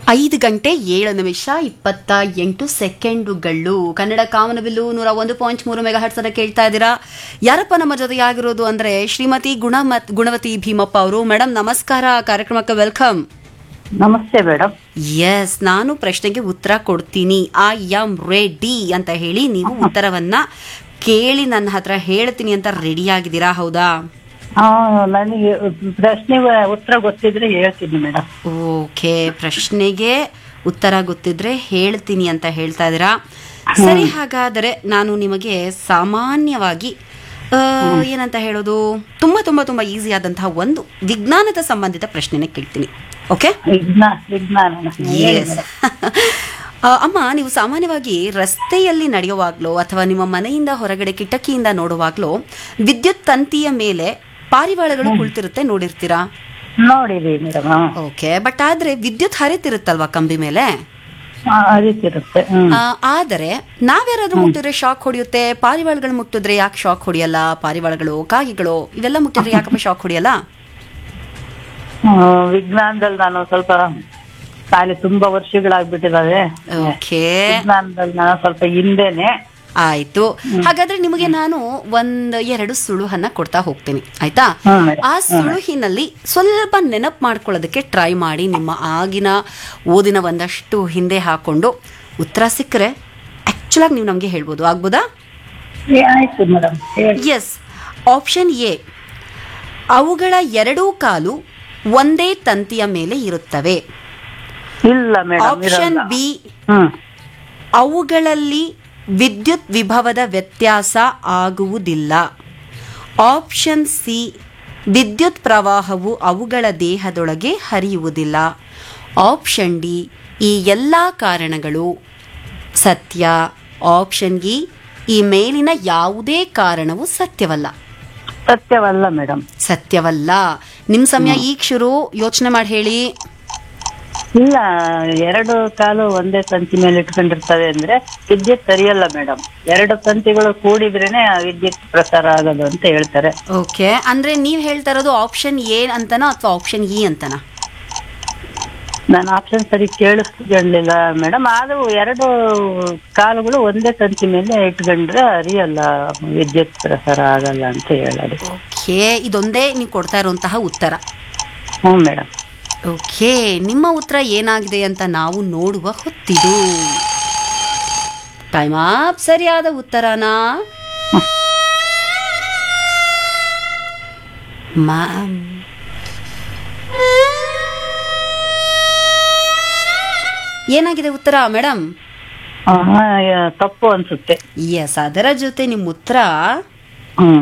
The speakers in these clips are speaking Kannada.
ಐದು ಗಂಟೆ ಏಳು ನಿಮಿಷ ಇಪ್ಪತ್ತ ಎಂಟು ಸೆಕೆಂಡುಗಳು ಕನ್ನಡ ಕಾಮನಬಿಲ್ಲು ನೂರ ಒಂದು ಪಾಯಿಂಟ್ ಮೂರು ಮೆಗಾ ಹರ್ಟ್ಸ್ ಕೇಳ್ತಾ ಇದ್ದೀರಾ ಯಾರಪ್ಪ ನಮ್ಮ ಜೊತೆಯಾಗಿರೋದು ಅಂದ್ರೆ ಶ್ರೀಮತಿ ಗುಣಮತ್ ಗುಣವತಿ ಭೀಮಪ್ಪ ಅವರು ಮೇಡಮ್ ನಮಸ್ಕಾರ ಕಾರ್ಯಕ್ರಮಕ್ಕೆ ವೆಲ್ಕಮ್ ನಮಸ್ತೆ ಮೇಡಮ್ ಎಸ್ ನಾನು ಪ್ರಶ್ನೆಗೆ ಉತ್ತರ ಕೊಡ್ತೀನಿ ಐ ಆಮ್ ರೆಡಿ ಅಂತ ಹೇಳಿ ನೀವು ಉತ್ತರವನ್ನ ಕೇಳಿ ನನ್ನ ಹತ್ರ ಹೇಳ್ತೀನಿ ಅಂತ ರೆಡಿ ಆಗಿದ್ದೀರಾ ಹೌದಾ ಹಾ ನನಗೆ ಪ್ರಶ್ನೆ ಉತ್ತರ ಗೊತ್ತಿದ್ರೆ ಹೇಳ್ತೀನಿ ಮೇಡಮ್ ಓಕೆ ಪ್ರಶ್ನೆಗೆ ಉತ್ತರ ಗೊತ್ತಿದ್ರೆ ಹೇಳ್ತೀನಿ ಅಂತ ಹೇಳ್ತಾ ಇದ್ದೀರಾ ಸರಿ ಹಾಗಾದರೆ ನಾನು ನಿಮಗೆ ಸಾಮಾನ್ಯವಾಗಿ ಆ, ಏನಂತ ಹೇಳೋದು ತುಂಬಾ ತುಂಬಾ ತುಂಬಾ ಈಸಿ ಆದಂತಹ ಒಂದು ವಿಜ್ಞಾನದ ಸಂಬಂಧಿತ ಪ್ರಶ್ನೆನ ಕೇಳ್ತೀನಿ ಓಕೆ ವಿಜ್ಞಾನ ವಿಜ್ಞಾನ ಎಸ್ ಅಮ್ಮ ನೀವು ಸಾಮಾನ್ಯವಾಗಿ ರಸ್ತೆಯಲ್ಲಿ ನಡೆಯುವಾಗ್ಲೋ ಅಥವಾ ನಿಮ್ಮ ಮನೆಯಿಂದ ಹೊರಗಡೆ ಕಿಟಕಿಯಿಂದ ನೋಡುವಾಗ್ಲೋ ವಿದ್ಯುತ್ ತಂತಿಯ ಮೇಲೆ ಪಾರಿವಾಳಗಳು ಕುಳಿತಿರುತ್ತೆ ನೋಡಿರ್ತೀರಾ ನೋಡಿರಿ ಮೇಡಮ್ ಓಕೆ ಬಟ್ ಆದ್ರೆ ವಿದ್ಯುತ್ ಹರಿತಿರುತ್ತಲ್ವಾ ಕಂಬಿ ಮೇಲೆ ಅದಿತ್ತಿರುತ್ತೆ ಹ್ಮ್ ಆ, ಆದರೆ ನಾವ್ಯಾರಾದ್ರೂ ಮುಟ್ಟಿದ್ರೆ ಶಾಕ್ ಹೊಡೆಯುತ್ತೆ ಪಾರಿವಾಳಗಳು ಮುಟ್ಟಿದ್ರೆ ಯಾಕೆ ಶಾಕ್ ಹೊಡೆಯಲ್ಲ ಪಾರಿವಾಳಗಳು ಕಾಗಿಗಳು ಇವೆಲ್ಲ ಮುಟ್ಟಿದ್ರೆ ಯಾಕಪ್ಪ ಶಾಕ್ ಹೊಡೆಯಲ್ಲ ಹ್ಮ್, ವಿಜ್ಞಾನದಲ್ಲಿ ನಾನು ಸ್ವಲ್ಪ ಶಾಲೆ ತುಂಬಾ ವರ್ಷಗಳಾಗ್ಬಿಟ್ಟಿದಾವೆ ಓಕೆ ವಿಜ್ಞಾನದಲ್ಲಿ ನಾನು ಸ್ವಲ್ಪ ಹಿಂದೆನೆ ಆಯ್ತು ಹಾಗಾದ್ರೆ ನಿಮಗೆ ನಾನು ಒಂದ್ ಎರಡು ಸುಳುಹನ್ನ ಕೊಡ್ತಾ ಹೋಗ್ತೀನಿ ಆಯ್ತಾ ಹ್ಮ್ ಮೇಡಮ್. ಆ ಸುಳುಹಿನಲ್ಲಿ ಸ್ವಲ್ಪ ನೆನಪು ಮಾಡ್ಕೊಳ್ಳೋದಕ್ಕೆ ಟ್ರೈ ಮಾಡಿ ನಿಮ್ಮ ಆಗಿನ ಓದಿನ ಒಂದಷ್ಟು ಹಿಂದೆ ಹಾಕೊಂಡು ಉತ್ತರ ಸಿಕ್ಕರೆ ಆಕ್ಚುಲಾಗಿ ನೀವು ನಮಗೆ ಹೇಳ್ಬೋದು ಆಗ್ಬೋದಾ ಏ, ಆಯ್ತು ಮೇಡಮ್ ಹೇಳಿ ಎಸ್ ಆಪ್ಷನ್ ಎ ಅವುಗಳ ಎರಡೂ ಕಾಲು ಒಂದೇ ತಂತಿಯ ಮೇಲೆ ಇರುತ್ತವೆ ಇಲ್ಲ ಮೇಡಮ್ ಆಪ್ಷನ್ ಬಿ ಹ್ಮ್ ಅವುಗಳಲ್ಲಿ ವಿದ್ಯುತ್ ವಿಭವದ ವ್ಯತ್ಯಾಸ ಆಗುವುದಿಲ್ಲ ಆಪ್ಷನ್ ಸಿ ವಿದ್ಯುತ್ ಪ್ರವಾಹವು ಅವುಗಳ ದೇಹದೊಳಗೆ ಹರಿಯುವುದಿಲ್ಲ ಆಪ್ಷನ್ ಡಿ ಈ ಎಲ್ಲ ಕಾರಣಗಳು ಸತ್ಯ ಆಪ್ಷನ್ ಇ ಈ ಮೇಲಿನ ಯಾವುದೇ ಕಾರಣವು ಸತ್ಯವಲ್ಲ ಸತ್ಯವಲ್ಲ ಮೇಡಮ್ ಸತ್ಯವಲ್ಲ ನಿಮ್ಮ ಸಮಯ ಈಗ ಶುರು ಯೋಚನೆ ಮಾಡಿ ಹೇಳಿ ಇಲ್ಲ ಎರಡು ಕಾಲು ಒಂದೇ ತಂತಿ ಮೇಲೆ ಇಟ್ಕೊಂಡಿರ್ತವೆ ಅಂದ್ರೆ ವಿದ್ಯುತ್ ಸರಿಯಲ್ಲ ಮೇಡಮ್ ಎರಡು ತಂತಿಗಳು ಕೂಡಿದ್ರೇನೆ ಆ ವಿದ್ಯುತ್ ಪ್ರಸಾರ ಆಗೋದು ಅಂತ ಹೇಳ್ತಾರೆ ಓಕೆ ಅಂದ್ರೆ ನೀವು ಹೇಳ್ತಾ ಇರೋದು ಆಪ್ಷನ್ ಎ ಅಂತನಾ ಅಥವಾ ಆಪ್ಷನ್ ಇ ಅಂತನಾ ನಾನು ಆಪ್ಷನ್ ಸರಿ ಕೇಳಿಸ್ಕೊಂಡಿಲ್ಲ ಮೇಡಮ್ ಆದ್ರೂ ಎರಡು ಕಾಲುಗಳು ಒಂದೇ ತಂತಿ ಮೇಲೆ ಇಟ್ಕೊಂಡ್ರೆ ಅರಿಯಲ್ಲ ವಿದ್ಯುತ್ ಪ್ರಸಾರ ಆಗಲ್ಲ ಅಂತ ಹೇಳೋದು ಓಕೆ ಇದೊಂದೇ ನೀವು ಕೊಡ್ತಾ ಇರುವಂತಹ ಉತ್ತರ ಹ್ಞೂ ಮೇಡಮ್ ಓಕೆ ನಿಮ್ಮ ಉತ್ತರ ಏನಾಗಿದೆ ಅಂತ ನಾವು ನೋಡುವ ಹೊತ್ತಿದು ಟೈಮ್ ಅಪ್ ಸರಿಯಾದ ಉತ್ತರನಾ ಮ್ಯಾಮ್ ಏನಾಗಿದೆ ಉತ್ತರ ಮೇಡಮ್ ತಪ್ಪು ಅನ್ಸುತ್ತೆ ಎಸ್ ಅದರ ಜೊತೆ ನಿಮ್ಮ ಉತ್ತರ ಹ್ಮ್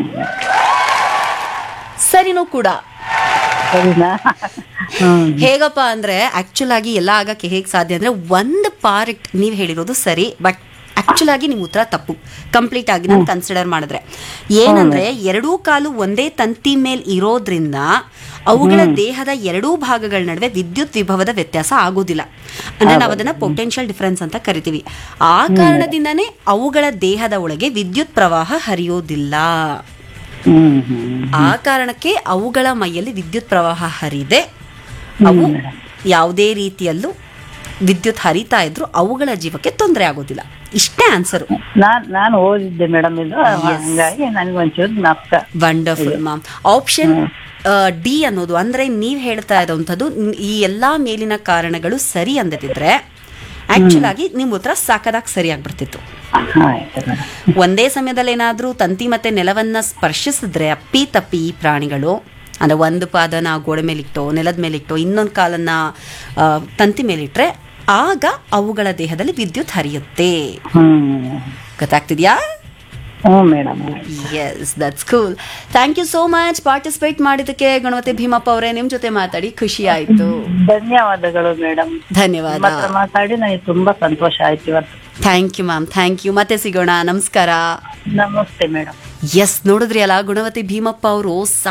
ಸರಿನೂ ಕೂಡ ಸರಿನಾ ಹ್ಮ್ ಹೇಗಪ್ಪ ಅಂದ್ರೆ ಆಕ್ಚುಲ್ ಆಗಿ ಎಲ್ಲ ಆಗಕ್ಕೆ ಹೇಗೆ ಸಾಧ್ಯ ಅಂದ್ರೆ ಒಂದು ಪಾರ್ಟ್ ನೀವು ಹೇಳಿರೋದು ಸರಿ ಬಟ್ ಆಕ್ಚುಲ್ ಆಗಿ ನಿಮ್ಮ ಉತ್ತರ ತಪ್ಪು ಕಂಪ್ಲೀಟ್ ಆಗಿ ನಾನು ಕನ್ಸಿಡರ್ ಮಾಡಿದ್ರೆ ಏನಂದ್ರೆ ಎರಡೂ ಕಾಲು ಒಂದೇ ತಂತಿ ಮೇಲ್ ಇರೋದ್ರಿಂದ ಅವುಗಳ ದೇಹದ ಎರಡೂ ಭಾಗಗಳ ನಡುವೆ ವಿದ್ಯುತ್ ವಿಭವದ ವ್ಯತ್ಯಾಸ ಆಗೋದಿಲ್ಲ ಅಂದ್ರೆ ನಾವು ಅದನ್ನ ಪೊಟೆನ್ಷಿಯಲ್ ಡಿಫರೆನ್ಸ್ ಅಂತ ಕರಿತೀವಿ ಆ ಕಾರಣದಿಂದಾನೇ ಅವುಗಳ ದೇಹದ ಒಳಗೆ ವಿದ್ಯುತ್ ಪ್ರವಾಹ ಹರಿಯೋದಿಲ್ಲ ಹ್ಮ್ ಹ್ಮ್ ಆ ಕಾರಣಕ್ಕೆ ಅವುಗಳ ಮೈಯಲ್ಲಿ ವಿದ್ಯುತ್ ಪ್ರವಾಹ ಹರಿದೆ ಅವು ಯಾವುದೇ ರೀತಿಯಲ್ಲೂ ವಿದ್ಯುತ್ ಹರಿತಾ ಇದ್ರು ಅವುಗಳ ಜೀವಕ್ಕೆ ತೊಂದರೆ ಆಗೋದಿಲ್ಲ ಇಷ್ಟೇ ಆನ್ಸರು ನಾನ್ ನಾನು ಓದಿದ್ದೆ ಮೇಡಮ್ ಇದು ಹಂಗಾಗಿ ನನಗೊಂಚೂರು ಜ್ಞಾಪಕ ವಂಡರ್ಫುಲ್ ಮ್ಯಾಮ್ ಆಪ್ಷನ್ ಡಿ ಅನ್ನೋದು ಅಂದ್ರೆ ನೀವ್ ಹೇಳ್ತಾ ಇರೋಂಥದ್ದು ನ್- ಈ ಎಲ್ಲಾ ಮೇಲಿನ ಕಾರಣಗಳು ಸರಿ ಅಂದಿದ್ರೆ ಆಕ್ಚುಲ್ ಆಗಿ ನಿಮ್ ಉತ್ತರ ಸಾಕದಾಗಿ ಸರಿಯಾಗ್ಬಿಡ್ತಿತ್ತು ಆಯ್ತು ಮೇಡಮ್ ಒಂದೇ ಸಮಯದಲ್ಲಿ ಏನಾದ್ರೂ ತಂತಿ ಮತ್ತೆ ನೆಲವನ್ನ ಸ್ಪರ್ಶಿಸಿದ್ರೆ ಅಪ್ಪಿ ತಪ್ಪಿ ಈ ಪ್ರಾಣಿಗಳು ಅಂದ್ರೆ ಒಂದು ಪಾದನ ಗೋಡೆ ಮೇಲಿಟ್ಟೋ ನೆಲದ ಮೇಲಿಟ್ಟೋ ಇನ್ನೊಂದು ಕಾಲನ್ನ ಆ, ತಂತಿ ಮೇಲಿಟ್ರೆ ಆಗ ಅವುಗಳ ದೇಹದಲ್ಲಿ ವಿದ್ಯುತ್ ಹರಿಯುತ್ತೆ ಹ್ಮ್ ಗೊತ್ತಾಗ್ತಿದ್ಯಾ ಹ್ಞೂ madam yes that's cool thank you so much participate ಮಾಡಿದ್ದಕ್ಕೆ ಗಣಪತಿ ಭೀಮಪ್ಪ ಅವರೇ ನಿಮ್ ಜೊತೆ ಮಾತಾಡಿ ಖುಷಿ ಆಯ್ತು ಧನ್ಯವಾದಗಳು ಮೇಡಮ್ ಧನ್ಯವಾದ ನಿಮ್ಮ ಹತ್ರ ಮಾತಾಡಿ ನನಗೆ ತುಂಬಾ ಸಂತೋಷ ಆಯ್ತು ಇವತ್ತು thank you ma'am thank you ಮತ್ತೆ ಸಿಗೋಣ ನಮಸ್ಕಾರ ನಮಸ್ತೆ ಮೇಡಮ್ ಎಸ್ ನೋಡಿದ್ರಿ ಅಲ್ಲ ಗುಣವತಿ ಭೀಮಪ್ಪ ಅವರು